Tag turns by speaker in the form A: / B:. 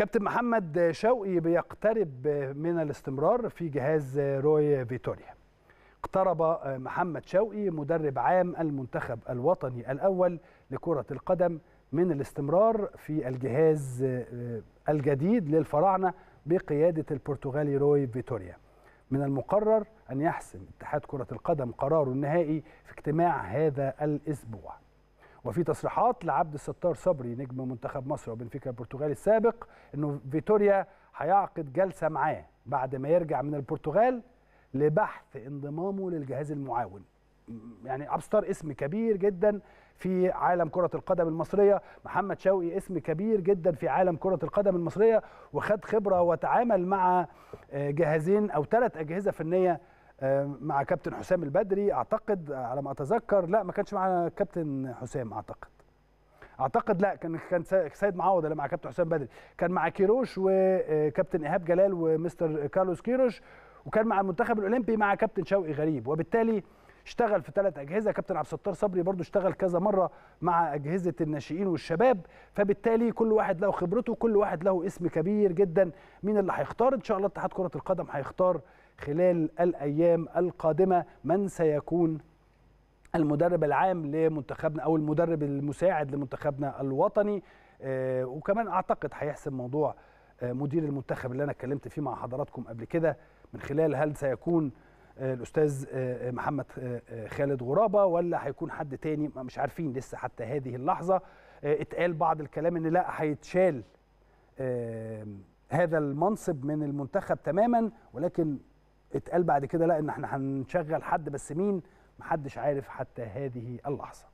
A: كابتن محمد شوقي بيقترب من الاستمرار في جهاز روي فيتوريا اقترب محمد شوقي مدرب عام المنتخب الوطني الأول لكرة القدم من الاستمرار في الجهاز الجديد للفراعنة بقيادة البرتغالي روي فيتوريا من المقرر أن يحسم اتحاد كرة القدم قراره النهائي في اجتماع هذا الأسبوع وفي تصريحات لعبد الستار صبري نجم منتخب مصر وبنفيكا البرتغالي السابق انه فيتوريا هيعقد جلسه معاه بعد ما يرجع من البرتغال لبحث انضمامه للجهاز المعاون يعني عبد الستار اسم كبير جدا في عالم كرة القدم المصرية محمد شوقي اسم كبير جدا في عالم كرة القدم المصرية وخد خبرة وتعامل مع جهازين أو ثلاث أجهزة فنية مع كابتن حسام البدري اعتقد على ما اتذكر لا ما كانش مع كابتن حسام اعتقد اعتقد لا كان كان سيد معوض اللي مع كابتن حسام بدري كان مع كيروش وكابتن ايهاب جلال ومستر كارلوس كيروش وكان مع المنتخب الاولمبي مع كابتن شوقي غريب وبالتالي اشتغل في ثلاث اجهزه كابتن عبد الستار صبري برضو اشتغل كذا مره مع اجهزه الناشئين والشباب فبالتالي كل واحد له خبرته كل واحد له اسم كبير جدا مين اللي هيختار ان شاء الله اتحاد كره القدم هيختار خلال الايام القادمه من سيكون المدرب العام لمنتخبنا او المدرب المساعد لمنتخبنا الوطني آه وكمان اعتقد هيحسم موضوع آه مدير المنتخب اللي انا اتكلمت فيه مع حضراتكم قبل كده من خلال هل سيكون آه الاستاذ محمد خالد غرابه ولا هيكون حد تاني مش عارفين لسه حتى هذه اللحظه اتقال بعض الكلام ان لا هيتشال هذا المنصب من المنتخب تماما ولكن اتقال بعد كده لا ان احنا هنشغل حد بس مين محدش عارف حتى هذه اللحظه